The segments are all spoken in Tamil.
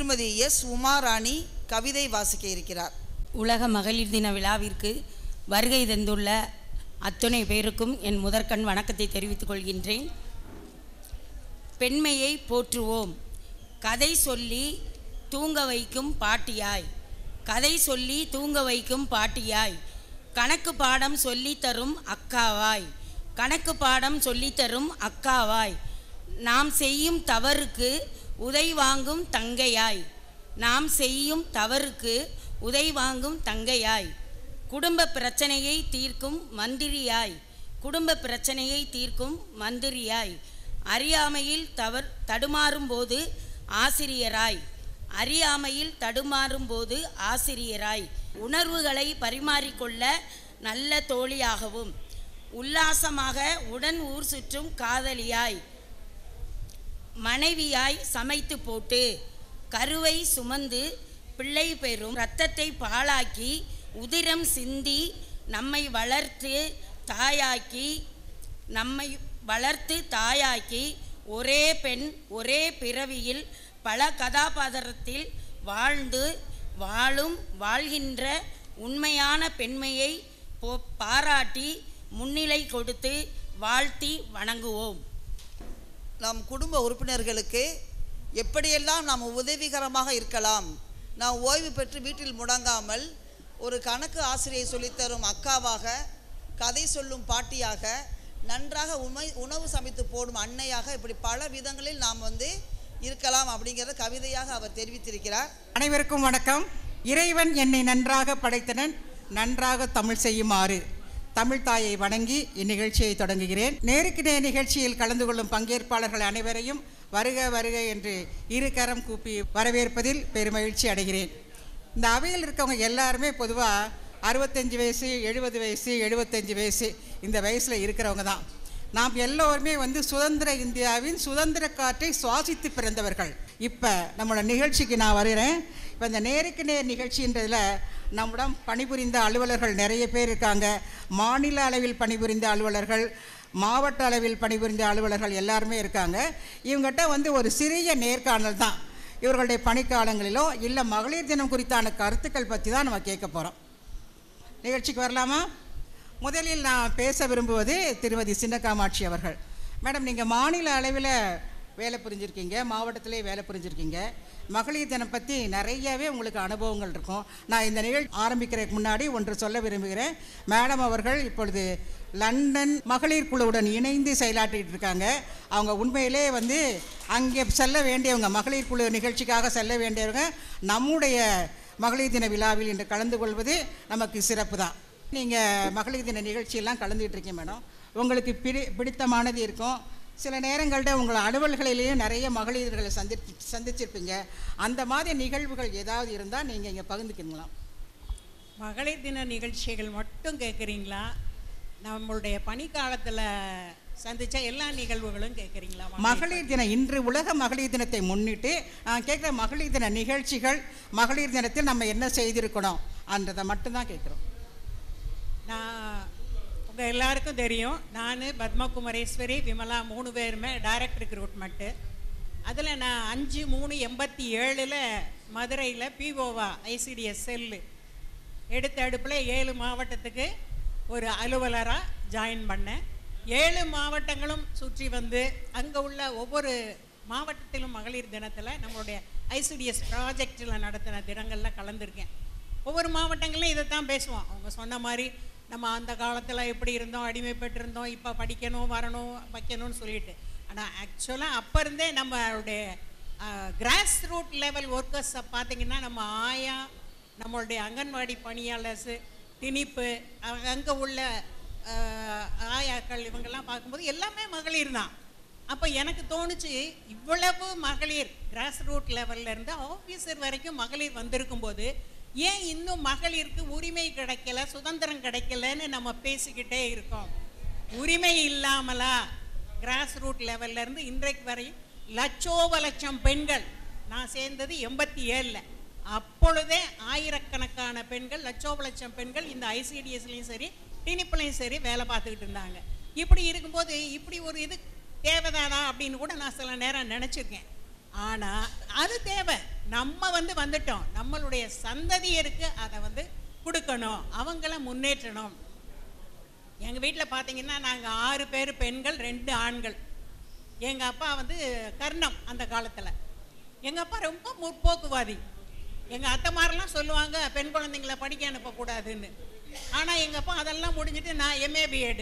திருமதி எஸ் உமாராணி கவிதை வாசிக்க இருக்கிறார் உலக மகளிர் தின விழாவிற்கு வருகை தந்துள்ள அத்துணை பேருக்கும் என் முதற்கண் வணக்கத்தை தெரிவித்துக் கொள்கின்றேன் பெண்மையை போற்றுவோம் கதை சொல்லி தூங்க வைக்கும் பாட்டியாய் கதை சொல்லி தூங்க வைக்கும் பாட்டியாய் கணக்கு பாடம் சொல்லித் தரும் அக்காவாய் கணக்கு பாடம் சொல்லித் தரும் அக்காவாய் நாம் செய்யும் தவறுக்கு உதை வாங்கும் தங்கையாய் நாம் செய்யும் தவறுக்கு உதை வாங்கும் தங்கையாய் குடும்ப பிரச்சனையை தீர்க்கும் மந்திரியாய் குடும்ப பிரச்சனையை தீர்க்கும் மந்திரியாய் அறியாமையில் தவறு தடுமாறும் போது ஆசிரியராய் அறியாமையில் தடுமாறும் போது ஆசிரியராய் உணர்வுகளை பரிமாறிக்கொள்ள நல்ல தோழியாகவும் உல்லாசமாக உடன் ஊர் சுற்றும் காதலியாய் மனைவியாய் சமைத்து போட்டு கருவை சுமந்து பிள்ளை பெறும் இரத்தத்தை பாழாக்கி உதிரம் சிந்தி நம்மை வளர்த்து தாயாக்கி நம்மை வளர்த்து தாயாக்கி ஒரே பெண் ஒரே பிறவியில் பல கதாபாத்திரத்தில் வாழ்ந்து வாழும் வாழ்கின்ற உண்மையான பெண்மையை போ- பாராட்டி முன்னிலை கொடுத்து வாழ்த்தி வணங்குவோம் நம் குடும்ப உறுப்பினர்களுக்கு எப்படியெல்லாம் நாம் உதவிகரமாக இருக்கலாம் நாம் ஓய்வு பெற்று வீட்டில் முடங்காமல் ஒரு கணக்கு ஆசிரியை சொல்லித்தரும் அக்காவாக கதை சொல்லும் பாட்டியாக நன்றாக உண்மை உணவு சமைத்து போடும் அன்னையாக இப்படி பல விதங்களில் நாம் வந்து இருக்கலாம் அப்படிங்கிறத கவிதையாக அவர் தெரிவித்திருக்கிறார் அனைவருக்கும் வணக்கம் இறைவன் என்னை நன்றாக படைத்தனன் நன்றாக தமிழ் செய்யுமாறு தமிழ் தாயை வணங்கி இந்நிகழ்ச்சியை தொடங்குகிறேன் நேருக்கு நேர் நிகழ்ச்சியில் கலந்து கொள்ளும் பங்கேற்பாளர்கள் அனைவரையும் வருக வருக என்று இரு கரம் கூப்பி வரவேற்பதில் பெருமகிழ்ச்சி அடைகிறேன் இந்த அவையில் இருக்கவங்க எல்லாருமே பொதுவாக அறுபத்தஞ்சு வயசு எழுபது வயசு எழுபத்தஞ்சு வயசு இந்த வயசில் இருக்கிறவங்க தான் நாம் எல்லோருமே வந்து சுதந்திர இந்தியாவின் சுதந்திர காற்றை சுவாசித்து பிறந்தவர்கள் இப்போ நம்மளோட நிகழ்ச்சிக்கு நான் வருகிறேன் இப்போ இந்த நேருக்கு நேர் நிகழ்ச்சின்றதில் நம்மிடம் பணிபுரிந்த அலுவலர்கள் நிறைய பேர் இருக்காங்க மாநில அளவில் பணிபுரிந்த அலுவலர்கள் மாவட்ட அளவில் பணிபுரிந்த அலுவலர்கள் எல்லாருமே இருக்காங்க இவங்ககிட்ட வந்து ஒரு சிறிய நேர்காணல் தான் இவர்களுடைய பணிக்காலங்களிலோ இல்லை மகளிர் தினம் குறித்தான கருத்துக்கள் பற்றி தான் நம்ம கேட்க போகிறோம் நிகழ்ச்சிக்கு வரலாமா முதலில் நான் பேச விரும்புவது திருமதி சின்ன காமாட்சி அவர்கள் மேடம் நீங்கள் மாநில அளவில் வேலை புரிஞ்சிருக்கீங்க மாவட்டத்திலே வேலை புரிஞ்சிருக்கீங்க மகளிர் தினம் பற்றி நிறையவே உங்களுக்கு அனுபவங்கள் இருக்கும் நான் இந்த நிகழ்ச்சி ஆரம்பிக்கிறதுக்கு முன்னாடி ஒன்று சொல்ல விரும்புகிறேன் மேடம் அவர்கள் இப்பொழுது லண்டன் மகளிர் குழுவுடன் இணைந்து செயலாற்றிட்டு இருக்காங்க அவங்க உண்மையிலே வந்து அங்கே செல்ல வேண்டியவங்க மகளிர் குழு நிகழ்ச்சிக்காக செல்ல வேண்டியவங்க நம்முடைய மகளிர் தின விழாவில் இன்று கலந்து கொள்வது நமக்கு சிறப்பு தான் நீங்கள் மகளிர் தின நிகழ்ச்சியெல்லாம் கலந்துக்கிட்டு இருக்கீங்க மேடம் உங்களுக்கு பிடி பிடித்தமானது இருக்கும் சில நேரங்களில் உங்கள் அலுவல்களிலேயும் நிறைய மகளிர்களை சந்தி சந்திச்சிருப்பீங்க அந்த மாதிரி நிகழ்வுகள் ஏதாவது இருந்தால் நீங்கள் இங்கே பகிர்ந்துக்கணுங்களாம் மகளிர் தின நிகழ்ச்சிகள் மட்டும் கேட்குறீங்களா நம்மளுடைய பணிக்காலத்தில் சந்திச்ச எல்லா நிகழ்வுகளும் கேட்குறீங்களா மகளிர் தினம் இன்று உலக மகளிர் தினத்தை முன்னிட்டு நான் கேட்குற மகளிர் தின நிகழ்ச்சிகள் மகளிர் தினத்தில் நம்ம என்ன செய்திருக்கணும்ன்றதை மட்டும்தான் கேட்குறோம் நான் உங்கள் எல்லாருக்கும் தெரியும் நான் பத்மா குமரேஸ்வரி விமலா மூணு பேருமே டைரக்ட் ரெக்ரூட்மெண்ட்டு அதில் நான் அஞ்சு மூணு எண்பத்தி ஏழில் மதுரையில் பிஓவா ஐசிடிஎஸ் செல்லு எடுத்த அடுப்பில் ஏழு மாவட்டத்துக்கு ஒரு அலுவலராக ஜாயின் பண்ணேன் ஏழு மாவட்டங்களும் சுற்றி வந்து அங்கே உள்ள ஒவ்வொரு மாவட்டத்திலும் மகளிர் தினத்தில் நம்மளுடைய ஐசிடிஎஸ் ப்ராஜெக்டில் நடத்தின தினங்களில் கலந்துருக்கேன் ஒவ்வொரு மாவட்டங்களிலும் இதை தான் பேசுவோம் அவங்க சொன்ன மாதிரி நம்ம அந்த காலத்தில் எப்படி இருந்தோம் அடிமைப்பட்டிருந்தோம் இப்போ படிக்கணும் வரணும் வைக்கணும்னு சொல்லிட்டு ஆனால் ஆக்சுவலாக அப்போ இருந்தே நம்மளுடைய கிராஸ் ரூட் லெவல் ஒர்க்கர்ஸை பார்த்தீங்கன்னா நம்ம ஆயா நம்மளுடைய அங்கன்வாடி பணியாளர்ஸு திணிப்பு அங்கே உள்ள அஹ், ஆயாக்கள் இவங்கெல்லாம் பார்க்கும்போது எல்லாமே மகளிர் தான் அப்போ எனக்கு தோணுச்சு இவ்வளவு மகளிர் கிராஸ் ரூட் லெவல்ல இருந்து ஆஃபீஸர் வரைக்கும் மகளிர் வந்திருக்கும் போது ஏன் இன்னும் மகளிருக்கு உரிமை கிடைக்கல சுதந்திரம் கிடைக்கலன்னு நம்ம பேசிக்கிட்டே இருக்கோம் உரிமை இல்லாமலா கிராஸ் ரூட் லெவல்ல இருந்து இன்றைக்கு வரையும் லட்சோப லட்சம் பெண்கள் நான் சேர்ந்தது எண்பத்தி ஏழில் அப்பொழுதே ஆயிரக்கணக்கான பெண்கள் லட்சோப லட்சம் பெண்கள் இந்த ஐசிடிஎஸ்லையும் சரி டினிப்புலையும் சரி வேலை பார்த்துக்கிட்டு இருந்தாங்க இப்படி இருக்கும்போது இப்படி ஒரு இது தேவைதானா அப்படின்னு கூட நான் சில நேரம் நினச்சிருக்கேன் ஆனால் அது தேவை நம்ம வந்து வந்துட்டோம் நம்மளுடைய சந்ததியருக்கு அதை வந்து கொடுக்கணும் அவங்கள முன்னேற்றணும் எங்கள் வீட்டில் பார்த்தீங்கன்னா நாங்கள் ஆறு பேர் பெண்கள் ரெண்டு ஆண்கள் எங்கள் அப்பா வந்து கர்ணம் அந்த காலத்தில் எங்கள் அப்பா ரொம்ப முற்போக்குவாதி எங்கள் அத்தைமாரெல்லாம் சொல்லுவாங்க பெண் குழந்தைங்கள படிக்க அனுப்பக்கூடாதுன்னு ஆனால் எங்கள் அப்பா அதெல்லாம் முடிஞ்சிட்டு நான் எம்ஏ பிஎட்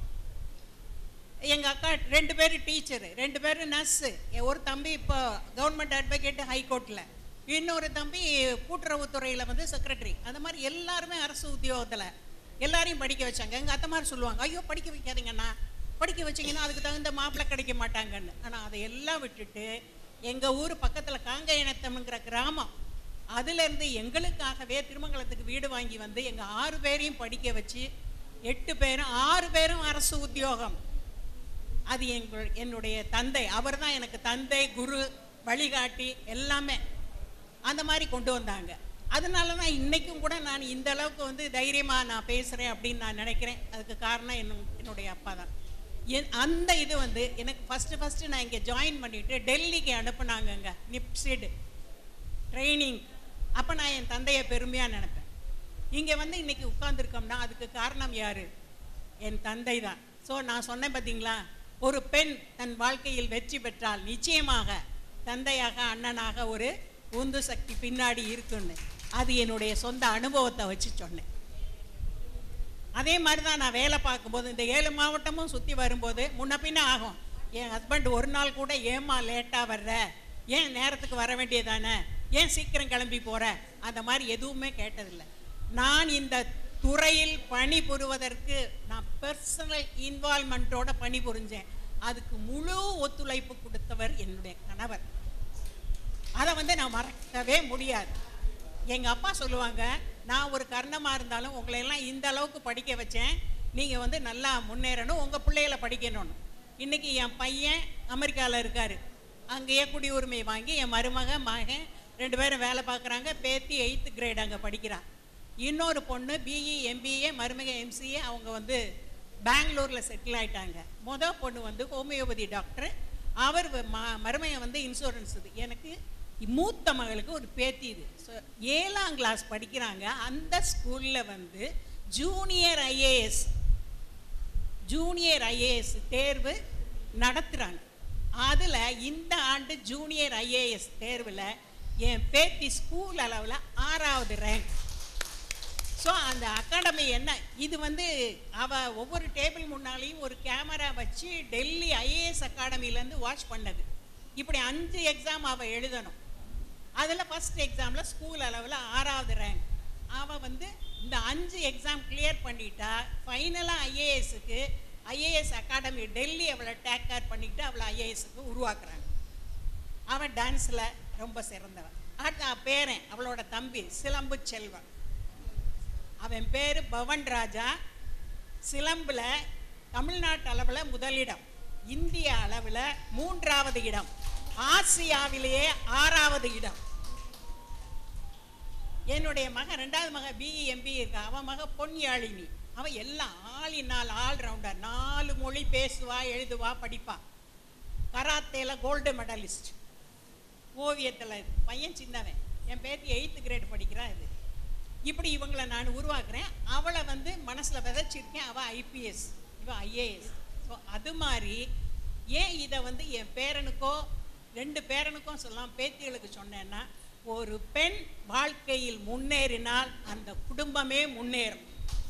எங்கள் அக்கா ரெண்டு பேர் டீச்சரு ரெண்டு பேர் நர்ஸு ஒரு தம்பி இப்போ கவர்மெண்ட் அட்வொகேட் ஹைகோர்ட்டில் இன்னொரு தம்பி கூட்டுறவுத்துறையில் வந்து செக்ரட்டரி அந்த மாதிரி எல்லாருமே அரசு உத்தியோகத்தில் எல்லாரையும் படிக்க வச்சாங்க எங்கள் அத்தை மாதிரி சொல்லுவாங்க ஐயோ படிக்க வைக்காதீங்கண்ணா படிக்க வச்சீங்கன்னா அதுக்கு தகுந்த மாப்பிள்ளை கிடைக்க மாட்டாங்கன்னு ஆனால் அதை எல்லாம் விட்டுட்டு எங்கள் ஊர் பக்கத்தில் காங்கயனத்தம்ங்கிற கிராமம் அதுலேருந்து எங்களுக்காகவே திருமங்கலத்துக்கு வீடு வாங்கி வந்து எங்கள் ஆறு பேரையும் படிக்க வச்சு எட்டு பேரும் ஆறு பேரும் அரசு உத்தியோகம் அது எங்கள் என்னுடைய தந்தை அவர் தான் எனக்கு தந்தை குரு வழிகாட்டி எல்லாமே அந்த மாதிரி கொண்டு வந்தாங்க அதனால தான் இன்றைக்கும் கூட நான் இந்த அளவுக்கு வந்து தைரியமாக நான் பேசுகிறேன் அப்படின்னு நான் நினைக்கிறேன் அதுக்கு காரணம் என்ன என்னுடைய அப்பா தான் என் அந்த இது வந்து எனக்கு ஃபஸ்ட்டு ஃபஸ்ட்டு நான் இங்கே ஜாயின் பண்ணிவிட்டு டெல்லிக்கு அனுப்புனாங்கங்க நிப்சிடு ட்ரைனிங் அப்போ நான் என் தந்தையை பெருமையாக நினைப்பேன் இங்கே வந்து இன்னைக்கு உட்கார்ந்துருக்கோம்னா அதுக்கு காரணம் யார் என் தந்தை தான் ஸோ நான் சொன்னேன் பார்த்தீங்களா ஒரு பெண் தன் வாழ்க்கையில் வெற்றி பெற்றால் நிச்சயமாக தந்தையாக அண்ணனாக ஒரு உந்து சக்தி பின்னாடி இருக்குன்னு அது என்னுடைய சொந்த அனுபவத்தை வச்சு சொன்னேன் அதே மாதிரி தான் நான் வேலை பார்க்கும்போது இந்த ஏழு மாவட்டமும் சுற்றி வரும்போது முன்ன பின்ன ஆகும் என் ஹஸ்பண்ட் ஒரு நாள் கூட ஏம்மா லேட்டாக வர்ற ஏன் நேரத்துக்கு வர வேண்டியதானே ஏன் சீக்கிரம் கிளம்பி போகிற அந்த மாதிரி எதுவுமே கேட்டதில்லை நான் இந்த துறையில் பணிபுரிவதற்கு நான் பர்சனல் இன்வால்மெண்ட்டோட பணிபுரிஞ்சேன் அதுக்கு முழு ஒத்துழைப்பு கொடுத்தவர் என்னுடைய கணவர் அதை வந்து நான் மறக்கவே முடியாது எங்கள் அப்பா சொல்லுவாங்க நான் ஒரு கர்ணமாக இருந்தாலும் உங்களை எல்லாம் இந்த அளவுக்கு படிக்க வச்சேன் நீங்கள் வந்து நல்லா முன்னேறணும் உங்கள் பிள்ளைகளை படிக்கணும்னு இன்றைக்கி என் பையன் அமெரிக்காவில் இருக்கார் அங்கேயே குடியுரிமை வாங்கி என் மருமக மகன் ரெண்டு பேரும் வேலை பார்க்குறாங்க பேத்தி எயித்து கிரேட் அங்கே படிக்கிறா இன்னொரு பொண்ணு பிஇ எம்பிஏ மருமக எம்சிஏ அவங்க வந்து பெங்களூரில் செட்டில் ஆயிட்டாங்க மொதல் பொண்ணு வந்து ஹோமியோபதி டாக்டர் அவர் வ- ம- மருமையன் வந்து இன்சூரன்ஸ் இது எனக்கு மூத்த மகளுக்கு ஒரு பேத்தி இது ஸோ ஏழாம் கிளாஸ் படிக்கிறாங்க அந்த ஸ்கூலில் வந்து ஜூனியர் ஐஏஎஸ் ஜூனியர் ஐஏஎஸ் தேர்வு நடத்துகிறாங்க அதில் இந்த ஆண்டு ஜூனியர் ஐஏஎஸ் தேர்வில் என் பேத்தி ஸ்கூல் அளவில் ஆறாவது ரேங்க் ஸோ அந்த அகாடமி என்ன இது வந்து அவ ஒவ்வொரு டேபிள் முன்னாலேயும் ஒரு கேமரா வச்சு டெல்லி ஐஏஎஸ் அகாடமிலேருந்து வாட்ச் பண்ணது இப்படி அஞ்சு எக்ஸாம் அவள் எழுதணும் அதில் ஃபஸ்ட் எக்ஸாமில் ஸ்கூல் அளவில் ஆறாவது ரேங்க் அவள் வந்து இந்த அஞ்சு எக்ஸாம் கிளியர் பண்ணிட்டா ஃபைனலாக ஐஏஎஸ்க்கு ஐஏஎஸ் அகாடமி டெல்லி அவளை டேக் கேர் பண்ணிக்கிட்டு அவளை ஐஏஎஸ்க்கு உருவாக்குறாங்க அவன் டான்ஸில் ரொம்ப சிறந்தவன் அடுத்த அவ பேரன் அவளோட தம்பி சிலம்பு செல்வன் அவன் பேர் பவன் ராஜா சிலம்பில் தமிழ்நாட்டு அளவில் முதலிடம் இந்திய அளவில் மூன்றாவது இடம் ஆசியாவிலேயே ஆறாவது இடம் என்னுடைய மகன் ரெண்டாவது மகன் பிஇ எம்பி இருக்கா அவன் மக பொன்யாழினி அவன் எல்லாம் ஆளினால் ஆல்ரவுண்டர் நாலு மொழி பேசுவா எழுதுவா படிப்பா கராத்தேல கோல்டு மெடலிஸ்ட் ஓவியத்தில் இது பையன் சின்னவன் என் பேத்தி எயித்து கிரேட் படிக்கிறா இது இப்படி இவங்களை நான் உருவாக்குறேன் அவளை வந்து மனசில் விதைச்சிருக்கேன் அவள் ஐபிஎஸ் இவள் ஐஏஎஸ் ஸோ அது மாதிரி ஏன் இதை வந்து என் பேரனுக்கோ ரெண்டு பேரனுக்கும் சொல்லலாம் பேத்திகளுக்கு சொன்னேன்னா ஒரு பெண் வாழ்க்கையில் முன்னேறினால் அந்த குடும்பமே முன்னேறும்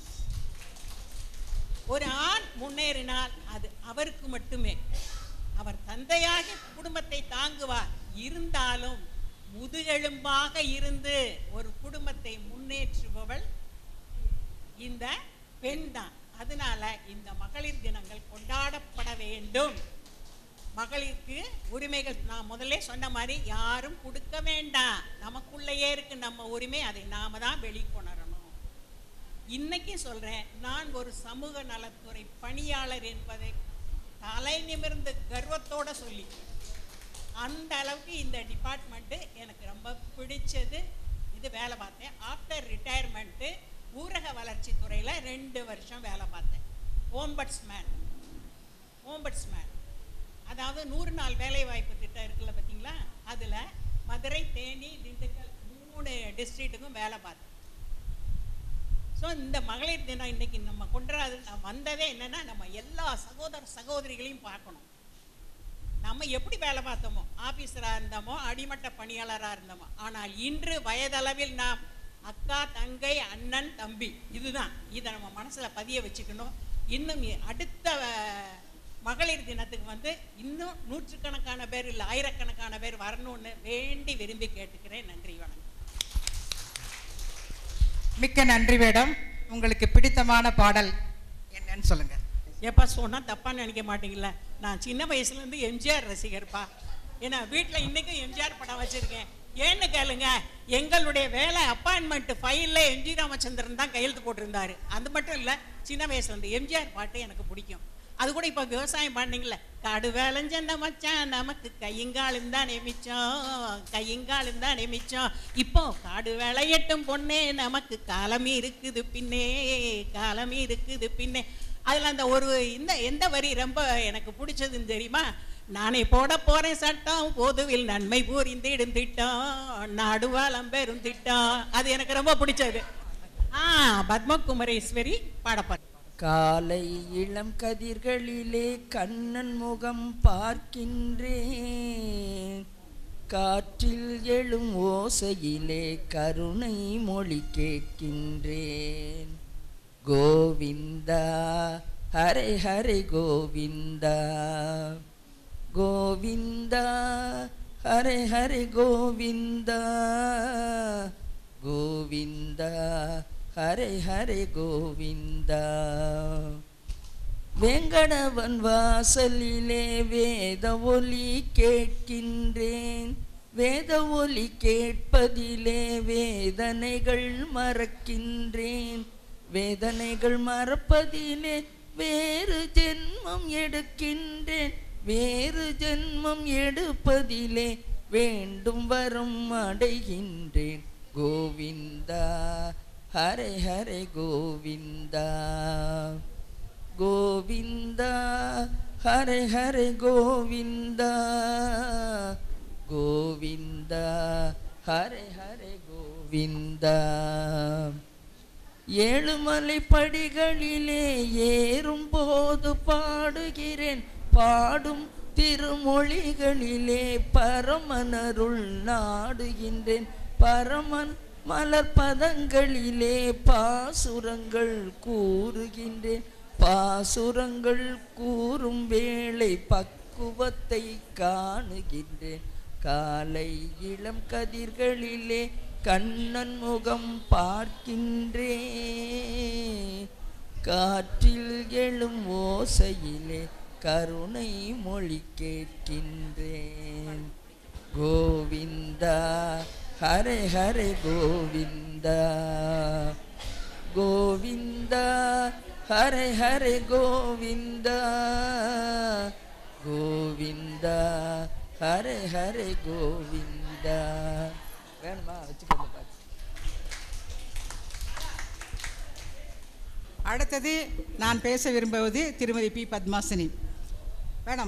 ஒரு ஆண் முன்னேறினால் அது அவருக்கு மட்டுமே அவர் தந்தையாக குடும்பத்தை தாங்குவார் இருந்தாலும் முதுகெலும்பாக இருந்து ஒரு குடும்பத்தை முன்னேற்றுபவள் இந்த பெண் தான் அதனால இந்த மகளிர் தினங்கள் கொண்டாடப்பட வேண்டும் மகளிருக்கு உரிமைகள் நான் முதல்ல சொன்ன மாதிரி யாரும் கொடுக்க வேண்டாம் நமக்குள்ளேயே இருக்கு நம்ம உரிமை அதை நாம தான் வெளிக்கொணரணும் இன்னைக்கு சொல்றேன் நான் ஒரு சமூக நலத்துறை பணியாளர் என்பதை தலை நிமிர்ந்து கர்வத்தோட சொல்லி அந்த அளவுக்கு இந்த டிபார்ட்மெண்ட்டு எனக்கு ரொம்ப பிடிச்சது இது வேலை பார்த்தேன் ஆஃப்டர் ரிட்டையர்மெண்ட்டு ஊரக வளர்ச்சி துறையில் ரெண்டு வருஷம் வேலை பார்த்தேன் ஓம்பட்ஸ்மேன் ஓம்பட்ஸ்மேன் அதாவது நூறு நாள் வேலை வாய்ப்பு திட்டம் இருக்குல்ல பார்த்தீங்களா அதில் மதுரை தேனி திண்டுக்கல் மூணு டிஸ்ட்ரிக்ட்டுக்கும் வேலை பார்த்தேன் ஸோ இந்த மகளிர் தினம் இன்னைக்கு நம்ம கொண்டாடு நான் வந்ததே என்னன்னா நம்ம எல்லா சகோதர சகோதரிகளையும் பார்க்கணும் நம்ம எப்படி வேலை பார்த்தோமோ ஆபீசராக இருந்தோமோ அடிமட்ட பணியாளராக இருந்தோமோ ஆனால் இன்று வயதளவில் நாம் அக்கா தங்கை அண்ணன் தம்பி இதுதான் இதை நம்ம மனசில் பதிய வச்சுக்கணும் இன்னும் இ- அடுத்த அஹ், மகளிர் தினத்துக்கு வந்து இன்னும் நூற்றுக்கணக்கான பேர் இல்லை ஆயிரக்கணக்கான பேர் வரணும்னு வேண்டி விரும்பி கேட்டுக்கிறேன் நன்றி வணக்கம் மிக்க நன்றி மேடம் உங்களுக்கு பிடித்தமான பாடல் என்னன்னு சொல்லுங்க ஏப்பா சொன்னால் தப்பாக நினைக்க மாட்டீங்களா நான் சின்ன வயசுலேருந்து எம்ஜிஆர் ரசிகர்ப்பா ஏன்னா வீட்டில் இன்றைக்கும் எம்ஜிஆர் படம் வச்சுருக்கேன் ஏன்னு கேளுங்க எங்களுடைய வேலை அப்பாயின்மெண்ட் ஃபைலில் எம்ஜி ராமச்சந்திரன் தான் கையெழுத்து போட்டிருந்தாரு அது மட்டும் இல்லை சின்ன வயசுலேருந்து எம்ஜிஆர் பாட்டு எனக்கு பிடிக்கும் அது கூட இப்போ விவசாயம் பண்ணீங்களே காடு வேலைஞ்சந்த மச்சான் நமக்கு கையங்காலும் தான் மிச்சம் கையங்காலும் தான் மிச்சம் இப்போ காடு வேலையட்டும் பொண்ணே நமக்கு காலமே இருக்குது பின்னே காலமே இருக்குது பின்னே அதில் அந்த ஒரு இந்த எந்த வரி ரொம்ப எனக்கு பிடிச்சதுன்னு தெரியுமா நானே போட போறேன் சட்டம் பொதுவில் நன்மை புரிந்திடும் திட்டம் நாடுவாளம் பெரும் திட்டம் அது எனக்கு ரொம்ப பிடிச்சது ஆ பத்மகுமரேஸ்வரி பாடப்பாடு காலை இளம் கதிர்களிலே கண்ணன் முகம் பார்க்கின்றேன் காற்றில் எழும் ஓசையிலே கருணை மொழி கேட்கின்றேன் கோவிந்தா ஹரே ஹரே கோவிந்தா கோவிந்தா ஹரே ஹரே கோவிந்தா கோவிந்தா ஹரே ஹரே கோவிந்தா வெங்கடவன் வாசலிலே வேத ஒலி கேட்கின்றேன் வேத ஒலி கேட்பதிலே வேதனைகள் மறக்கின்றேன் வேதனைகள் மறப்பதிலே வேறு ஜென்மம் எடுக்கின்றேன் வேறு ஜென்மம் எடுப்பதிலே வேண்டும் வரம் அடைகின்றேன் கோவிந்தா ஹரே ஹரே கோவிந்தா கோவிந்தா ஹரே ஹரே கோவிந்தா கோவிந்தா ஹரே ஹரே கோவிந்தா ஏழுமலை படிகளிலே ஏறும் போது பாடுகிறேன் பாடும் திருமொழிகளிலே பரமனருள் நாடுகின்றேன் பரமன் மலர் பதங்களிலே பாசுரங்கள் கூறுகின்றேன் பாசுரங்கள் கூறும் வேளை பக்குவத்தை காணுகின்றேன் காலை இளம் கதிர்களிலே கண்ணன் முகம் பார்க்கின்றேன் காற்றில் எழும் ஓசையிலே கருணை மொழி கேட்கின்றேன் கோவிந்தா ஹரே ஹரே கோவிந்தா கோவிந்தா ஹரே ஹரே கோவிந்தா கோவிந்தா ஹரே ஹரே கோவிந்தா வேணுமா வச்சுக்கோங்க பாட்டு அடுத்தது நான் பேச விரும்புவது திருமதி பி பத்மாசினி மேடம்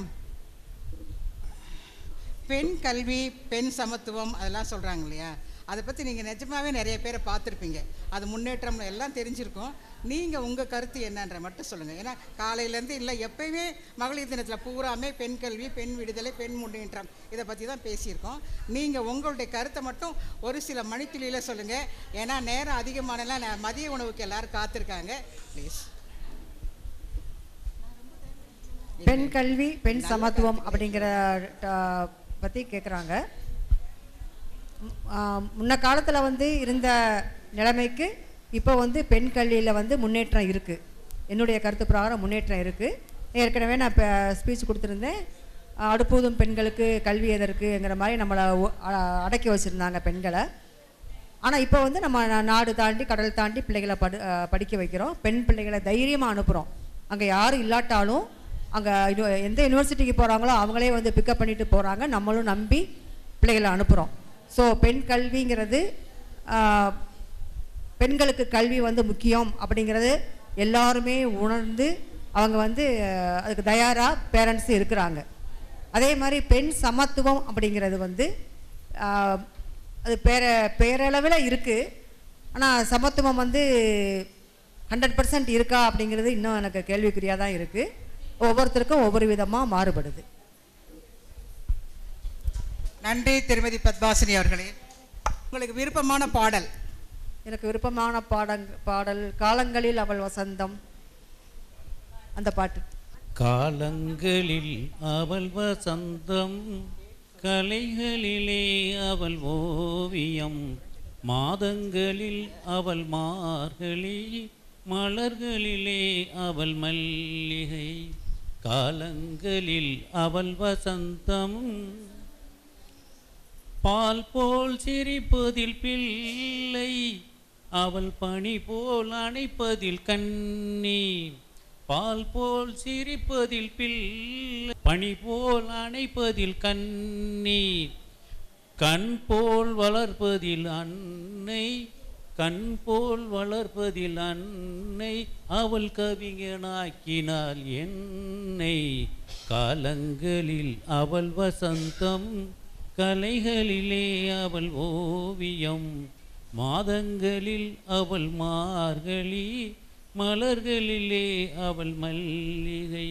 பெண் கல்வி பெண் சமத்துவம் அதெல்லாம் சொல்கிறாங்க இல்லையா அதை பற்றி நீங்கள் நிஜமாவே நிறைய பேரை பார்த்துருப்பீங்க அது முன்னேற்றம் எல்லாம் தெரிஞ்சிருக்கும் நீங்கள் உங்கள் கருத்து என்னன்ற மட்டும் சொல்லுங்கள் ஏன்னா காலையிலேருந்து இல்லை எப்பயுமே மகளிர் தினத்தில் பூராமே பெண் கல்வி பெண் விடுதலை பெண் முன்னேற்றம் இதை பற்றி தான் பேசியிருக்கோம் நீங்கள் உங்களுடைய கருத்தை மட்டும் ஒரு சில மணித்துளியில் சொல்லுங்கள் ஏன்னா நேரம் அதிகமானலாம் ந- மதிய உணவுக்கு எல்லாரும் காத்திருக்காங்க ப்ளீஸ் பெண் கல்வி பெண் சமத்துவம் அப்படிங்கிற ட- பற்றி கேட்குறாங்க முன்ன காலத்தில் வந்து இருந்த நிலைமைக்கு இப்போ வந்து பெண் கல்வியில் வந்து முன்னேற்றம் இருக்குது என்னுடைய கருத்து பிரகாரம் முன்னேற்றம் இருக்குது ஏற்கனவே நான் இப்போ ஸ்பீச் கொடுத்துருந்தேன் அஹ், அடுப்பூதும் பெண்களுக்கு கல்வி எதற்குங்கிற மாதிரி நம்மளை ஒ- அ- அடக்கி வச்சுருந்தாங்க பெண்களை ஆனால் இப்போ வந்து நம்ம நா- நாடு தாண்டி கடல் தாண்டி பிள்ளைகளை படு அஹ் படிக்க வைக்கிறோம் பெண் பிள்ளைகளை தைரியமாக அனுப்புகிறோம் அங்கே யாரும் இல்லாட்டாலும் அங்கே எந்த யூனிவர்சிட்டிக்கு போகிறாங்களோ அவங்களே வந்து பிக்கப் பண்ணிட்டு போகிறாங்க நம்மளும் நம்பி பிள்ளைகளை அனுப்புகிறோம் ஸோ பெண் கல்விங்கிறது ஆஹ், பெண்களுக்கு கல்வி வந்து முக்கியம் அப்படிங்கிறது எல்லாருமே உணர்ந்து அவங்க வந்து அஹ், அதுக்கு தயாராக பேரண்ட்ஸ் இருக்கிறாங்க அதே மாதிரி பெண் சமத்துவம் அப்படிங்கிறது வந்து ஆஹ், அது பேர பேரளவில் இருக்குது ஆனால் சமத்துவம் வந்து ஹண்ட்ரட் பர்சன்ட் இருக்கா அப்படிங்கிறது இன்னும் எனக்கு கேள்விக்குறியாக தான் இருக்குது ஒவ்வொருத்தருக்கும் ஒவ்வொரு விதமாக மாறுபடுது நன்றி திருமதி பத்மாசினி அவர்களே உங்களுக்கு விருப்பமான பாடல் எனக்கு விருப்பமான பாடங் பாடல் காலங்களில் அவள் வசந்தம் அந்த பாட்டு காலங்களில் அவள் வசந்தம் கலைகளிலே அவள் ஓவியம் மாதங்களில் அவள் மார்கழி மலர்களிலே அவள் மல்லிகை காலங்களில் அவள் வசந்தம் பால் போல் சிரிப்பதில் பிள்ளை அவள் பனி போல் அணைப்பதில் கண்ணி பால் போல் சிரிப்பதில் பிள்ளை பனி போல் அணைப்பதில் கண்ணி கண் போல் வளர்ப்பதில் அன்னை கண் போல் வளர்ப்பதில் அன்னை அவள் கவிஞனாக்கினாள் என்னை காலங்களில் அவள் வசந்தம் கலைகளிலே அவள் ஓவியம் மாதங்களில் அவள் மார்கழி மலர்களிலே அவள் மல்லிகை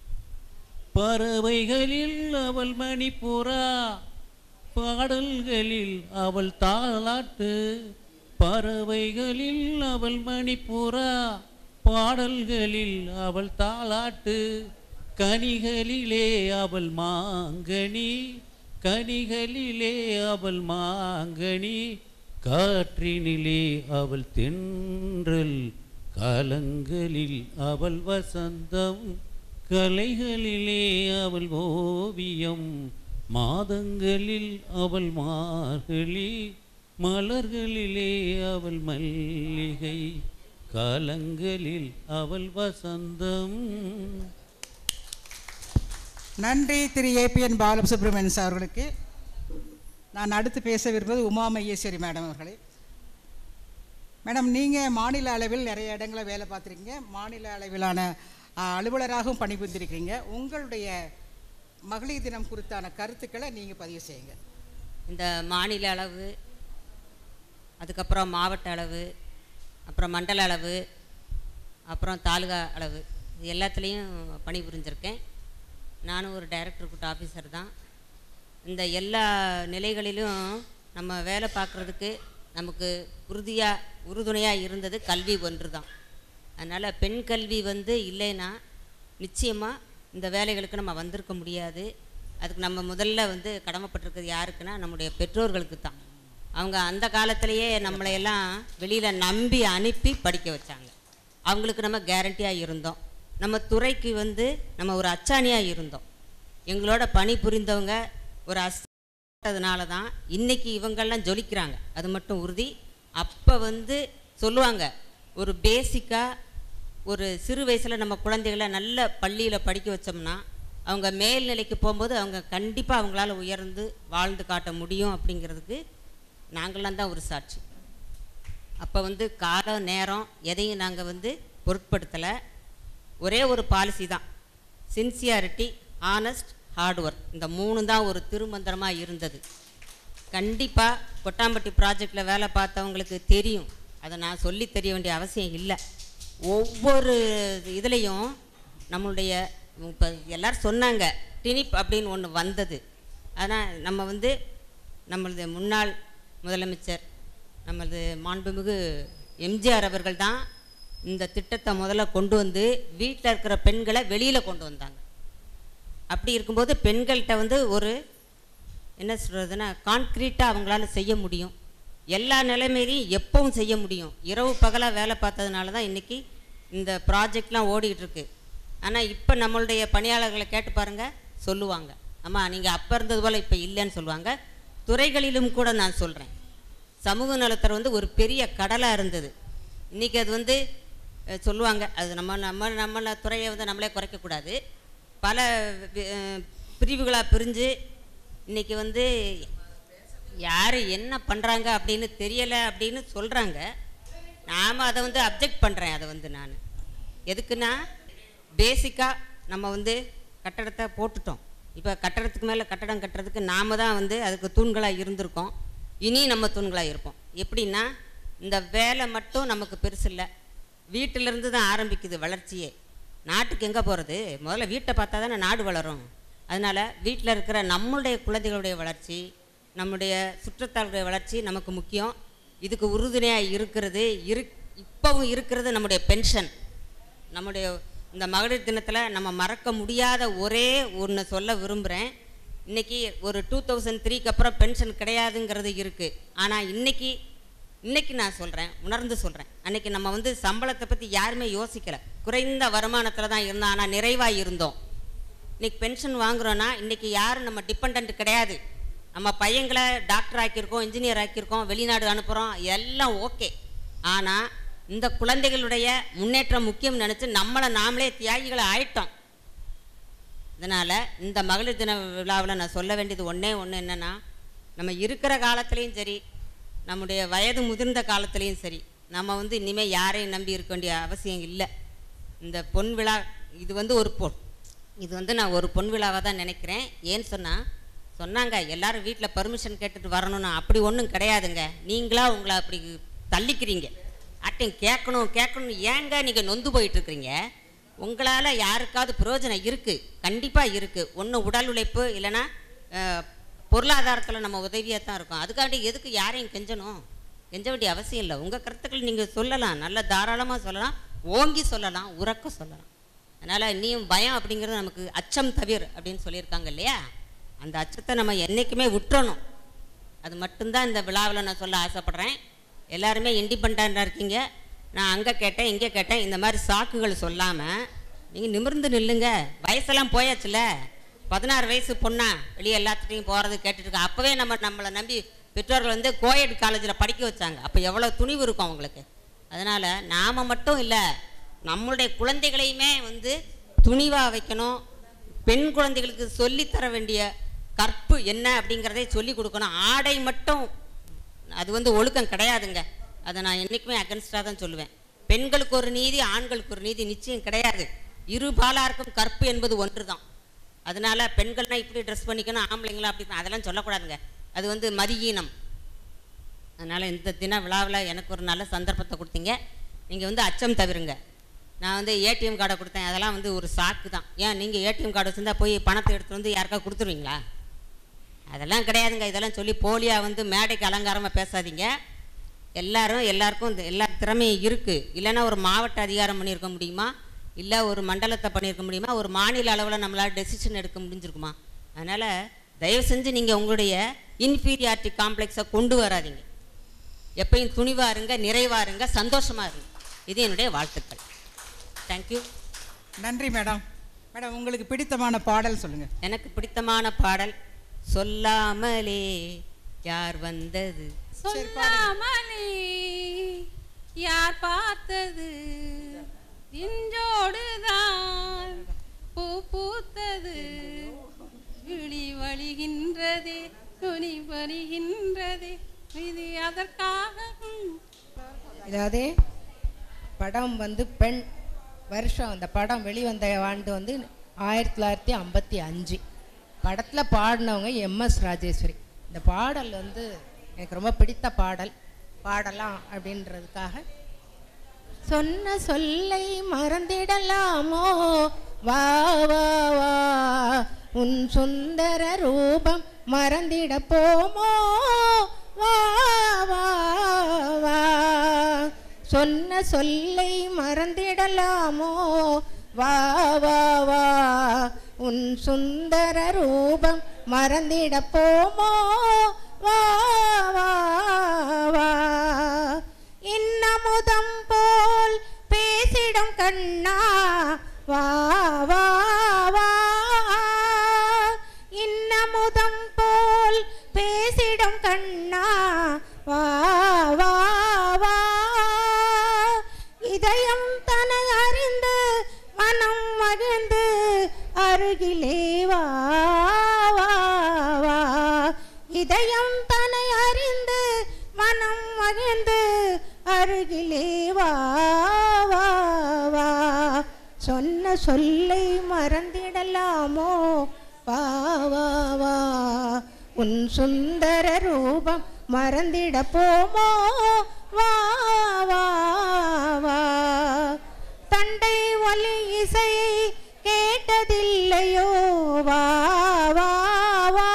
பறவைகளில் அவள் மணிப்புறா பாடல்களில் அவள் தாளாட்டு பறவைகளில் அவள் மணிப்புறா பாடல்களில் அவள் தாளாட்டு கனிகளிலே அவள் மாங்கனி கனிகளிலே அவள் மாங்கனி காற்றினிலே அவள் தென்றல் காலங்களில் அவள் வசந்தம் கலைகளிலே அவள் ஓவியம் மாதங்களில் அவள் மார்கழி மலர்களிலே அவள் மல்லிகை காலங்களில் அவள் வசந்தம் நன்றி திரு ஏபிஎன் பாலசுப்ரமணியன் சார் அவர்களுக்கு நான் அடுத்து பேச விரும்புவது உமா மகேஸ்வரி மேடம் அவர்களே மேடம் நீங்கள் மாநில அளவில் நிறைய இடங்களில் வேலை பார்த்துருக்கீங்க மாநில அளவிலான ஆ, அலுவலராகவும் பணிபுரிந்திருக்கிறீங்க உங்களுடைய மகளிர் தினம் குறித்தான கருத்துக்களை நீங்கள் பதிவு செய்யுங்க இந்த மாநில அளவு அதுக்கப்புறம் மாவட்ட அளவு அப்புறம் மண்டல அளவு அப்புறம் தாலுகா அளவு இது எல்லாத்துலேயும் பணிபுரிஞ்சிருக்கேன் நானும் ஒரு டைரக்டர் கூட்ட ஆஃபீஸர் தான் இந்த எல்லா நிலைகளிலும் நம்ம வேலை பார்க்குறதுக்கு நமக்கு உறுதியாக உறுதுணையாக இருந்தது கல்வி ஒன்று தான் அதனால் பெண் கல்வி வந்து இல்லைன்னா நிச்சயமாக இந்த வேலைகளுக்கு நம்ம வந்திருக்க முடியாது அதுக்கு நம்ம முதல்ல வந்து கடமைப்பட்டிருக்கிறது யாருக்குன்னா நம்முடைய பெற்றோர்களுக்கு தான் அவங்க அந்த காலத்திலேயே நம்மளை எல்லாம் வெளியில் நம்பி அனுப்பி படிக்க வச்சாங்க அவங்களுக்கு நம்ம கேரண்டியாக இருந்தோம் நம்ம துறைக்கு வந்து நம்ம ஒரு அச்சாணியாக இருந்தோம் எங்களோட பணி புரிந்தவங்க ஒரு அசதுனால தான் இன்னைக்கு இவங்கெல்லாம் ஜொலிக்கிறாங்க அது மட்டும் உறுதி அப்போ வந்து சொல்லுவாங்க ஒரு பேசிக்காக ஒரு சிறு வயசில் நம்ம குழந்தைகளை நல்ல பள்ளியில் படிக்க வச்சோம்னா அவங்க மேல்நிலைக்கு போகும்போது அவங்க கண்டிப்பாக அவங்களால உயர்ந்து வாழ்ந்து காட்ட முடியும் அப்படிங்கிறதுக்கு நாங்களாம் தான் ஒரு சாட்சி அப்போ வந்து காலம் நேரம் எதையும் நாங்கள் வந்து பொருட்படுத்தலை ஒரே ஒரு பாலிசி தான் சின்சியாரிட்டி ஆனஸ்ட் ஹார்ட் ஒர்க் இந்த மூணு தான் ஒரு திருமந்திரமாக இருந்தது கண்டிப்பாக கொட்டாம்பட்டி ப்ராஜெக்டில் வேலை பார்த்தவங்களுக்கு தெரியும் அதை நான் சொல்லி தெரிய வேண்டிய அவசியம் இல்லை ஒவ்வொரு இதுலேயும் நம்மளுடைய இப்போ எல்லாரும் சொன்னாங்க டினிப் அப்படின்னு ஒன்று வந்தது ஆனால் நம்ம வந்து நம்மளது முன்னாள் முதலமைச்சர் நமது மாண்புமிகு எம்ஜிஆர் அவர்கள் தான் இந்த திட்டத்தை முதல்ல கொண்டு வந்து வீட்டில் இருக்கிற பெண்களை வெளியில் கொண்டு வந்தாங்க அப்படி இருக்கும்போது பெண்கள்கிட்ட வந்து ஒரு என்ன சொல்கிறதுன்னா கான்க்ரீட்டாக அவங்களால செய்ய முடியும் எல்லா நிலைமையிலையும் எப்பவும் செய்ய முடியும் இரவு பகலாக வேலை பார்த்ததுனால தான் இன்றைக்கி இந்த ப்ராஜெக்ட்லாம் ஓடிக்கிட்டு இருக்கு ஆனால் இப்போ நம்மளுடைய பணியாளர்களை கேட்டு பாருங்கள் சொல்லுவாங்க அம்மா நீங்கள் அப்போ இருந்தது போல் இப்போ இல்லைன்னு சொல்லுவாங்க துறைகளிலும் கூட நான் சொல்கிறேன் சமூக நலத்துறை வந்து ஒரு பெரிய கடலாக இருந்தது இன்றைக்கி அது வந்து அஹ், சொல்லுவாங்க அது நம்ம நம்ம நம்ம துறையை வந்து நம்மளே குறைக்கக்கூடாது பல பிரிவுகளாக பிரிஞ்சு இன்றைக்கி வந்து யார் என்ன பண்ணுறாங்க அப்படின்னு தெரியலை அப்படின்னு சொல்கிறாங்க நாம் அதை வந்து அப்ஜெக்ட் பண்ணுறேன் அதை வந்து நான் எதுக்குன்னா பேசிக்காக நம்ம வந்து கட்டடத்தை போட்டுட்டோம் இப்போ கட்டடத்துக்கு மேலே கட்டடம் கட்டுறதுக்கு நாம தான் வந்து அதுக்கு தூண்களாக இருந்திருக்கோம் இனி நம்ம தூண்களாக இருப்போம் எப்படின்னா இந்த வேலை மட்டும் நமக்கு பெருசு இல்லை வீட்டிலேருந்து தான் ஆரம்பிக்குது வளர்ச்சியே நாட்டுக்கு எங்கே போகிறது முதல்ல வீட்டை பார்த்தா தானே நாடு வளரும் அதனால் வீட்டில் இருக்கிற நம்மளுடைய குழந்தைகளுடைய வளர்ச்சி நம்முடைய சுற்றத்தாருடைய வளர்ச்சி நமக்கு முக்கியம் இதுக்கு உறுதுணையாக இருக்கிறது இரு இப்போவும் இருக்கிறது நம்முடைய பென்ஷன் நம்முடைய இந்த மகளிர் தினத்தில் நம்ம மறக்க முடியாத ஒரே ஒன்று சொல்ல விரும்புகிறேன் இன்றைக்கி ஒரு டூ தௌசண்ட் த்ரீக்கு அப்புறம் பென்ஷன் கிடையாதுங்கிறது இருக்குது ஆனால் இன்றைக்கி இன்னைக்கு நான் சொல்கிறேன் உணர்ந்து சொல்கிறேன் அன்னைக்கு நம்ம வந்து சம்பளத்தை பற்றி யாருமே யோசிக்கல குறைந்த வருமானத்தில் தான் இருந்தோம் ஆனால் நிறைவாக இருந்தோம் இன்னைக்கு பென்ஷன் வாங்குறோன்னா இன்னைக்கு யாரும் நம்ம டிபெண்ட் கிடையாது நம்ம பையங்களை டாக்டர் ஆக்கியிருக்கோம் இன்ஜினியர் ஆக்கியிருக்கோம் வெளிநாடு அனுப்புகிறோம் எல்லாம் ஓகே ஆனால் இந்த குழந்தைகளுடைய முன்னேற்றம் முக்கியம் நினச்சி நம்மளை நாமளே தியாகிகளை ஆயிட்டோம் இதனால் இந்த மகளிர் தின விழாவில் நான் சொல்ல வேண்டியது ஒன்றே ஒன்று என்னென்னா நம்ம இருக்கிற காலத்துலேயும் சரி நம்முடைய வயது முதிர்ந்த காலத்துலேயும் சரி நம்ம வந்து இனிமேல் யாரையும் நம்பி இருக்க வேண்டிய அவசியம் இல்லை இந்த பொன் விழா இது வந்து ஒரு பொன் இது வந்து நான் ஒரு பொன் விழாவாக தான் நினைக்கிறேன் ஏன்னு சொன்னால் சொன்னாங்க எல்லாரும் வீட்டில் பர்மிஷன் கேட்டுட்டு வரணும்னு அப்படி ஒன்றும் கிடையாதுங்க நீங்களா உங்களை அப்படி தள்ளிக்கிறீங்க அட்டையும் கேட்கணும் கேட்கணும் ஏங்க நீங்கள் நொந்து போயிட்டுருக்கிறீங்க உங்களால் யாருக்காவது பிரயோஜனம் இருக்குது கண்டிப்பாக இருக்குது ஒன்று உடல் உழைப்பு இல்லைன்னா பொருளாதாரத்தில் நம்ம உதவியாக தான் இருக்கோம் அதுக்காண்டி எதுக்கு யாரையும் கெஞ்சணும் கெஞ்ச வேண்டிய அவசியம் இல்லை உங்கள் கருத்துக்கள் நீங்கள் சொல்லலாம் நல்ல தாராளமாக சொல்லலாம் ஓங்கி சொல்லலாம் உறக்க சொல்லலாம் அதனால் இன்னியும் பயம் அப்படிங்கிறது நமக்கு அச்சம் தவிர அப்படின்னு சொல்லியிருக்காங்க இல்லையா அந்த அச்சத்தை நம்ம என்றைக்குமே விட்டுறணும் அது மட்டும்தான் இந்த விழாவில் நான் சொல்ல ஆசைப்பட்றேன் எல்லாருமே இண்டிபெண்ட்டாக இருக்கீங்க நான் அங்கே கேட்டேன் இங்கே கேட்டேன் இந்த மாதிரி சாக்குகள் சொல்லாமல் நீங்கள் நிமிர்ந்து நில்லுங்க வயசெல்லாம் போயாச்சுல பதினாறு வயசு பொண்ணா வெளியே எல்லாத்துட்டையும் போகிறது கேட்டுட்டு இருக்கா அப்போவே நம்ம நம்மளை நம்பி பெற்றோர்கள் வந்து கோயட் காலேஜில் படிக்க வச்சாங்க அப்போ எவ்வளோ துணிவு இருக்கும் அவங்களுக்கு அதனால் நாம் மட்டும் இல்லை நம்மளுடைய குழந்தைகளையுமே வந்து துணிவாக வைக்கணும் பெண் குழந்தைகளுக்கு சொல்லித்தர வேண்டிய கற்பு என்ன அப்படிங்கிறதை சொல்லி கொடுக்கணும் ஆடை மட்டும் அது வந்து ஒழுக்கம் கிடையாதுங்க அதை நான் என்றைக்குமே அகன்ஸ்டாக தான் சொல்லுவேன் பெண்களுக்கு ஒரு நீதி ஆண்களுக்கு ஒரு நீதி நிச்சயம் கிடையாது இரு பாலாருக்கும் கற்பு என்பது ஒன்று தான் அதனால பெண்கள்னா இப்படி ட்ரெஸ் பண்ணிக்கணும் ஆம்பளைங்களா அப்படி அதெல்லாம் சொல்லக்கூடாதுங்க அது வந்து மதியீனம் அதனால் இந்த தின விழாவில் எனக்கு ஒரு நல்ல சந்தர்ப்பத்தை கொடுத்தீங்க நீங்கள் வந்து அச்சம் தவிருங்க நான் வந்து ஏடிஎம் கார்டை கொடுத்தேன் அதெல்லாம் வந்து ஒரு சாக்கு தான் ஏன் நீங்கள் ஏடிஎம் கார்டு வச்சுருந்தா போய் பணத்தை எடுத்துகிட்டு வந்து யாருக்கா கொடுத்துருவீங்களா அதெல்லாம் கிடையாதுங்க இதெல்லாம் சொல்லி போலியாக வந்து மேடைக்கு அலங்காரமாக பேசாதீங்க எல்லாரும் எல்லாருக்கும் இந்த எல்லா திறமையும் இருக்குது இல்லைன்னா ஒரு மாவட்ட அதிகாரம் பண்ணியிருக்க முடியுமா இல்லை ஒரு மண்டலத்தை பண்ணியிருக்க முடியுமா ஒரு மாநில அளவில் நம்மளால் டெசிஷன் எடுக்க முடிஞ்சிருக்குமா அதனால் தயவு செஞ்சு நீங்கள் உங்களுடைய இன்ஃபீரியாரிட்டி காம்ப்ளெக்ஸை கொண்டு வராதீங்க எப்பயும் துணிவாக இருங்க நிறைவாக இருங்க சந்தோஷமாக இருங்க இது என்னுடைய வாழ்த்துக்கள் தேங்க்யூ நன்றி மேடம் மேடம் உங்களுக்கு பிடித்தமான பாடல் சொல்லுங்கள் எனக்கு பிடித்தமான பாடல் சொல்லாமலே யார் வந்தது சொல்லாமலே யார் பார்த்தது இன்றோடுதான் பூ பூத்தது விழி வழிகின்றதே துணி வருகின்றதே இது அதற்காக ம். அதாவது படம் வந்து பெண் வருஷம் அந்த படம் வெளிவந்த ஆண்டு வந்து ஆயிரத்தி தொள்ளாயிரத்தி ஐம்பத்தி அஞ்சு படத்தில் பாடினவங்க எம்எஸ் ராஜேஸ்வரி இந்த பாடல் வந்து எனக்கு ரொம்ப பிடித்த பாடல் பாடலாம் அப்படின்றதுக்காக சொன்ன சொல்லை மறந்திடலாமோ வா வா வா உன் சுந்தர ரூபம் மறந்திட போமோ வா வா வா சொன்ன சொல்லை மறந்திடலாமோ வா வா வா உன் சுந்தர ரூபம் மறந்திட போமோ வா வா வா இன்னமுதம் போல் பேசிடும் கண்ணா வா வா வா இன்னமுதம் போல் பேசிடும் கண்ணா வா வா வா இதயம் தன அறிந்து மனம் மகிழ்ந்து அருகிலே வா வா வா இதயம் தனை அறிந்து மனம் மகிழ்ந்து அருகிலே வா வா வா சொன்ன சொல்லை மறந்திடலாமோ வா வா வா உன் சுந்தர ரூபம் மறந்திட போமோ வா வா வா தண்டை ஒலி இசையை கேட்டதில்லையோ வா வா வா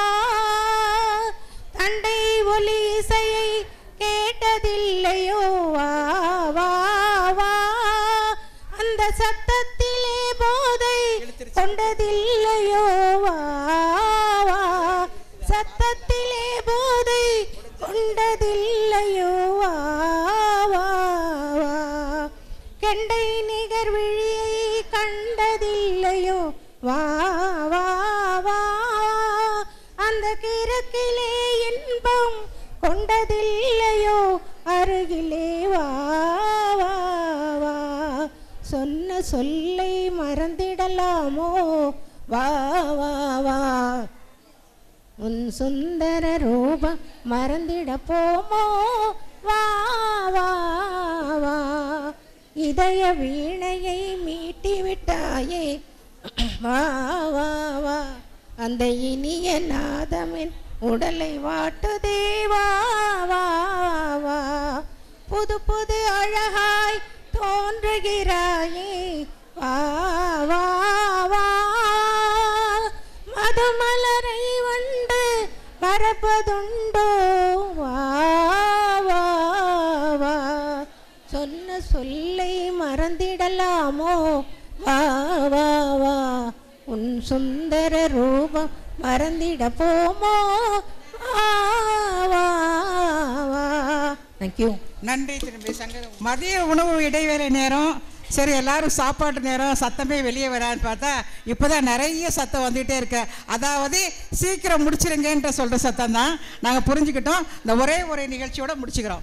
தண்டை ஒலி இசையை கேட்டதில்லையோ வா வா வா அந்த சத்தத்திலே போதை கொண்டதில்லையோ வா வா சத்தத்திலே போதை கொண்டதில்லையோ வா வா வா கெண்டை நிகர் விழியை கண்டதில்லையோ வா வா வா அந்த கிழக்கிலே இன்பம் கொண்டதில்லையோ அருகிலே வா வா வா சொன்ன சொல்லை மறந்திடலாமோ வா வா வா உன் சுந்தர ரூபம் மறந்திட போமோ வா வா வா இதய வீணையை மீட்டி விட்டாயே வா வா வா அந்த இனிய நாதமின் உடலை வாட்டுதே வா வா வா புது புது அழகாய் தோன்றுகிறாயே வா வா வா மதுமலரை வண்டு மறப்பதுண்டோ வா வா வா சொன்ன சொல்லை மறந்திடலாமோ வா வா வா உன் சுந்தர ரூபம் மறந்திட போமோ வா வா வா தேங்க்யூ நன்றி திரும்பி சங்கர் மதிய உணவு இடைவேளை நேரம் சரி எல்லாரும் சாப்பாட்டு நேரம் சத்தமே வெளியே வரான்னு பார்த்தா இப்போதான் நிறைய சத்தம் வந்துகிட்டே இருக்கு அதாவது சீக்கிரம் முடிச்சிருங்கன்ற சொல்கிற சத்தம் தான் நாங்கள் புரிஞ்சுக்கிட்டோம் இந்த ஒரே ஒரே நிகழ்ச்சியோட முடிச்சுக்கிறோம்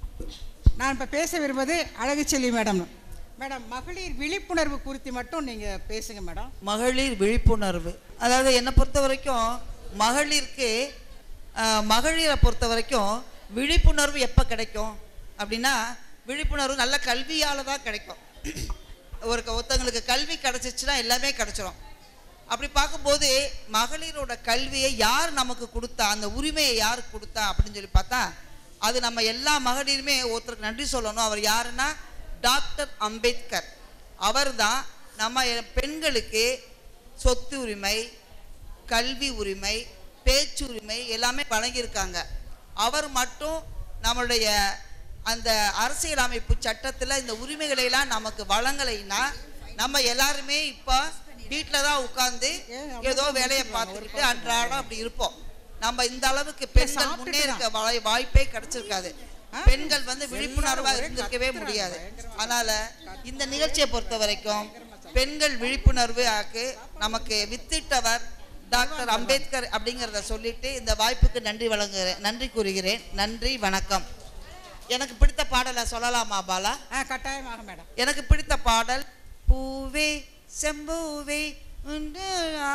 நான் இப்போ பேச விரும்புவது அழகுச்செல்வி மேடம் மேடம் மகளிர் விழிப்புணர்வு குறித்து மட்டும் நீங்கள் பேசுங்க மேடம் மகளிர் விழிப்புணர்வு அதாவது என்னை பொறுத்த வரைக்கும் மகளிருக்கு ஆஹ், மகளிரை பொறுத்த வரைக்கும் விழிப்புணர்வு எப்போ கிடைக்கும் அப்படின்னா விழிப்புணர்வு நல்ல கல்வியால் தான் கிடைக்கும் ஒரு ஒருத்தங்களுக்கு கல்வி கிடைச்சிச்சுன்னா எல்லாமே கிடைச்சிரும் அப்படி பார்க்கும்போது மகளிரோட கல்வியை யார் நமக்கு கொடுத்தா அந்த உரிமையை யார் கொடுத்தா அப்படின்னு சொல்லி பார்த்தா அது நம்ம எல்லா மகளிருமே ஒருத்தருக்கு நன்றி சொல்லணும் அவர் யாருன்னா டாக்டர் அம்பேத்கர் அவர்தான் நம்ம எ- பெண்களுக்கு சொத்து உரிமை கல்வி உரிமை பேச்சு உரிமை எல்லாமே வழங்கியிருக்காங்க அவர் மட்டும் நம்மளுடைய அந்த அரசியலமைப்பு சட்டத்தில் இந்த உரிமைகளை எல்லாம் நமக்கு வழங்கலைன்னா நம்ம எல்லாருமே இப்போ வீட்டில் தான் உட்கார்ந்து ஏதோ வேலையை பார்த்துக்கிட்டு அன்றாடம் அப்படி இருப்போம் நம்ம இந்த அளவுக்கு பெண்கள் முன்னேற்க வாய்- வாய்ப்பே கிடைச்சிருக்காது பெண்கள் வந்து விழிப்புணர்வா இருந்திருக்கவே முடியாது அதனால இந்த நிகழ்ச்சியை பொறுத்த வரைக்கும் பெண்கள் விழிப்புணர்வு ஆக்கு நமக்கு வித்திட்டவர் டாக்டர் அம்பேத்கர் அப்படிங்கிறத சொல்லிட்டு இந்த வாய்ப்புக்கு நன்றி வழங்குகிறேன் நன்றி கூறுகிறேன் நன்றி வணக்கம் எனக்கு பிடித்த பாடலை சொல்லலாமா பாலா ஆ கட்டாயமாக மேடம் எனக்கு பிடித்த பாடல் பூவே செம்பூவே உண்டு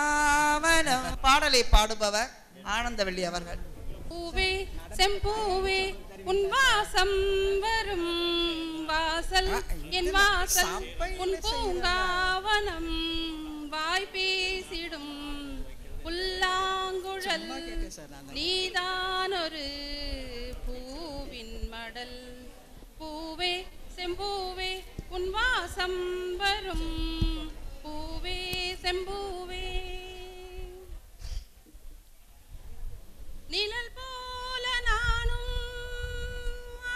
ஆவணம் பாடலை பாடுபவர் ஆனந்தவள்ளி அவர்கள் பூவே செம்பூவே உன் வாசம் வரும் வாசல் என் வாசல் உன் பூங்காவனம் வாய் பேசிடும் புல்லாங்குழல் நீதான் ஒரு பூவின் மடல் பூவே செம்பூவே உன் வாசம் வரும் பூவே செம்பூவே நிழல் போல நானும் ஆ,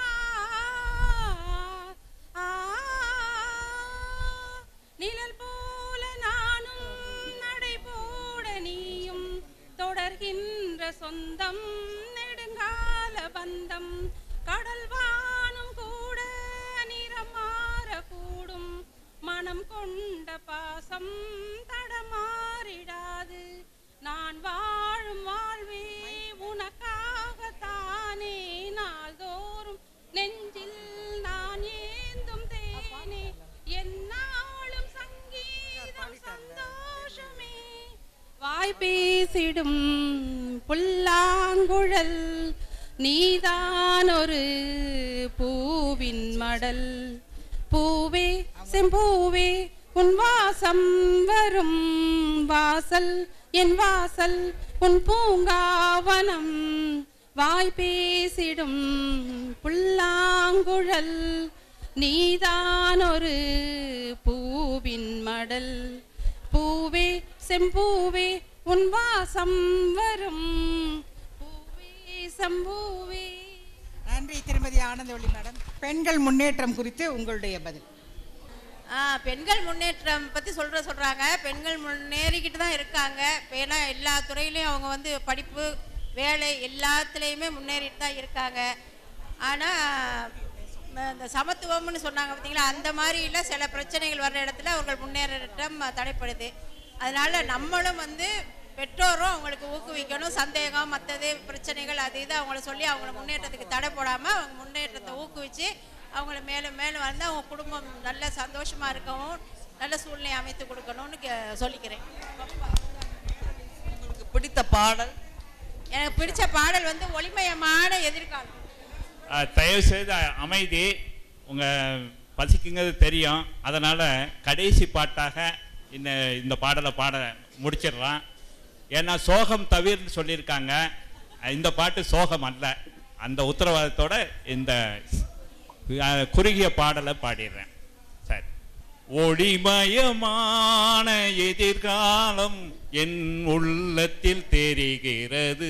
ஆ, நிழல் போல நானும் நடை போட நீயும் தொடர்கின்ற சொந்தம் நெடுங்கால பந்தம் கடல் வானும் கூட நிறம் மாறக்கூடும் மனம் கொண்ட பாசம் தடமாறிடாது நான் வாழும் வாழ்வே உனக்காகத்தானே நாள்தோறும் நெஞ்சில் நான் ஏந்தும் தேனே என்னாலும் சங்கீதம் சந்தோஷமே வாய் பேசிடும் புல்லாங்குழல் நீதான் ஒரு பூவின் மடல் பூவே செம்பூவே உன் வாசம் வரும் வாசல் என் வாசல் உன் பூங்காவனம் வாய் பேசிடும் புல்லாங்குழல் நீதான் ஒரு பூவின் மடல் பூவே செம்பூவே உன் வாசம் வரும் பூவே செம்பூவே நன்றி திருமதி ஆனந்தவள்ளி மேடம் பெண்கள் முன்னேற்றம் குறித்து உங்களுடைய பதில் ஆ, பெண்கள் முன்னேற்றம் பற்றி சொல்கிற சொல்கிறாங்க பெண்கள் முன்னேறிக்கிட்டு தான் இருக்காங்க இப்போ ஏன்னா எல்லா துறையிலையும் அவங்க வந்து படிப்பு வேலை எல்லாத்துலேயுமே முன்னேறிட்டு தான் இருக்காங்க ஆனால் இந்த சமத்துவம்னு சொன்னாங்க பார்த்தீங்களா அந்த மாதிரில சில பிரச்சனைகள் வர்ற இடத்துல அவர்கள் முன்னேற்றம் தடைப்படுது அதனால நம்மளும் வந்து பெற்றோரும் அவங்களுக்கு ஊக்குவிக்கணும் சந்தேகம் மற்றது பிரச்சனைகள் அது இது அவங்கள சொல்லி அவங்கள முன்னேற்றத்துக்கு தடை போடாமல் அவங்க முன்னேற்றத்தை ஊக்குவிச்சு அவங்கள மேலும் மேலும் வந்து அவங்க குடும்பம் நல்ல சந்தோஷமாக இருக்கவும் நல்ல சூழ்நிலை அமைத்து கொடுக்கணும்னு கே- சொல்லிக்கிறேன் உங்களுக்கு பிடித்த பாடல் எனக்கு பிடிச்ச பாடல் வந்து ஒளிமயமான எதிர்காலம் அஹ், தயவு செய்து அமைதி உங்கள் பசிக்குங்கிறது தெரியும் அதனால் கடைசி பாட்டாக இந்த இந்த பாடலை பாட முடிச்சிடலாம் ஏன்னா சோகம் தவிர்னு சொல்லியிருக்காங்க அஹ், இந்த பாட்டு சோகம் அல்ல அந்த உத்தரவாதத்தோட இந்த அஹ், குறுகிய பாடலை பாடிடுறேன் சரி ஒளிமயமான எதிர்காலம் என் உள்ளத்தில் தெரிகிறது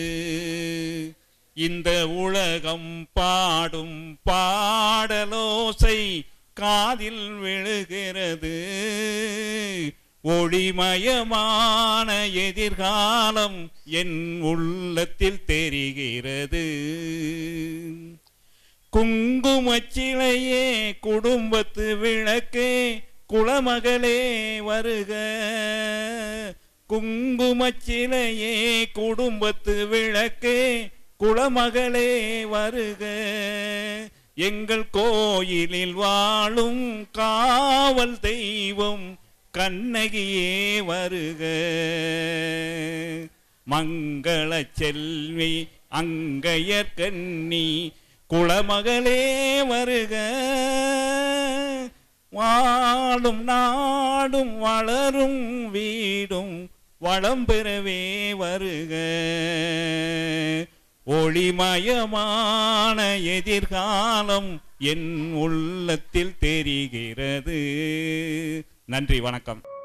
இந்த உலகம் பாடும் பாடலோசை காதில் விழுகிறது ஒளிமயமான எதிர்காலம் என் உள்ளத்தில் தெரிகிறது குங்குமச்சிலையே குடும்பத்து விளக்கே குளமகளே வருக குங்குமச்சிலையே குடும்பத்து விளக்கே குளமகளே வருக எங்கள் கோயிலில் வாழும் காவல் தெய்வம் கண்ணகியே வருக மங்கள செல்வி அங்கையற்கண்ணி குளமகளே வருக வாழும் நாடும் வளரும் வீடும் வளம் பெறவே வருக ஒளிமயமான எதிர்காலம் என் உள்ளத்தில் தெரிகிறது நன்றி வணக்கம்